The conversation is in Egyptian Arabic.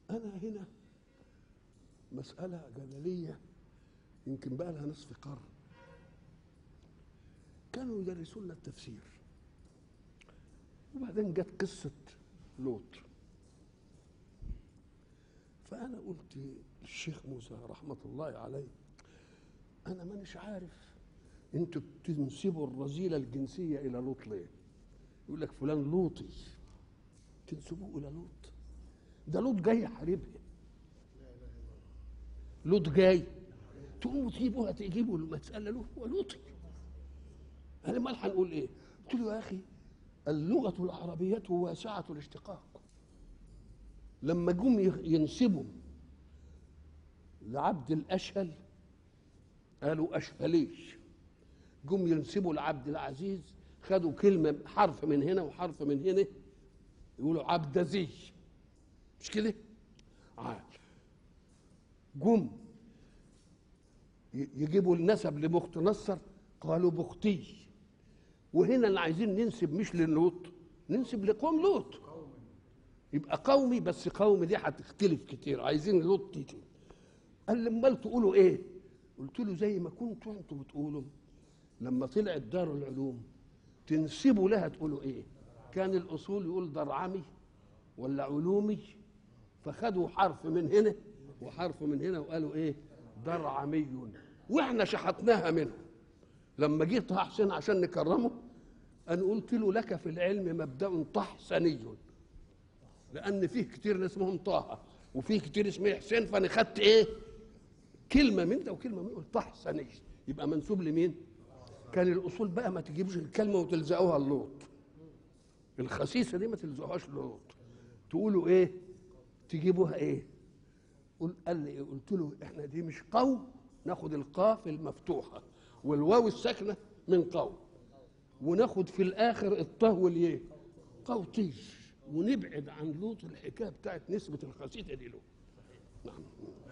انا هنا مساله جدليه يمكن بقى لها نصف قرن كانوا يدرسون لنا التفسير وبعدين جت قصه لوط فانا قلت للشيخ موسى رحمه الله عليه انا مانيش عارف انتوا بتنسبوا الرذيله الجنسيه الى لوط ليه يقول لك فلان لوطي تنسبوه الى لوط ده لوط جاي يحاربها لوط جاي تقوموا تجيبوها تجيبوا المساله له هو لوطي انا امال هنقول ايه؟ قلت له يا اخي اللغه العربيه واسعه الاشتقاق لما جم ينسبوا لعبد الاشهل قالوا اشهليش جم ينسبوا لعبد العزيز خدوا كلمه حرف من هنا وحرف من هنا يقولوا عبدزي مش كده؟ عاد جم يجيبوا النسب لبخت نصر قالوا بختي وهنا اللي عايزين ننسب مش للوط ننسب لقوم لوط يبقى قومي بس قومي دي هتختلف كتير عايزين لوط كتير قال لي امال تقولوا ايه قلت له زي ما كنتوا انتوا بتقولوا لما طلعت دار العلوم تنسبوا لها تقولوا ايه كان الاصول يقول درعمي ولا علومي فخدوا حرف من هنا وحرف من هنا وقالوا ايه درعمي واحنا شحطناها منه لما جه طه حسين عشان نكرمه انا قلت له لك في العلم مبدا طحسني لان فيه كتير اسمهم طه وفيه كتير اسمه حسين فانا خدت ايه كلمه من ده وكلمه من قلت طحسني يبقى منسوب لمين كان الاصول بقى ما تجيبش الكلمه وتلزقوها اللوط الخسيسه دي ما تلزقوهاش لوط تقولوا ايه تجيبوها ايه قل قال لي قلت له احنا دي مش قوم ناخد القاف المفتوحه والواو الساكنه من قوم وناخد في الاخر الطه واليه قوطيش ونبعد عن لوط الحكايه بتاعت نسبه الخسيسه دي له نعم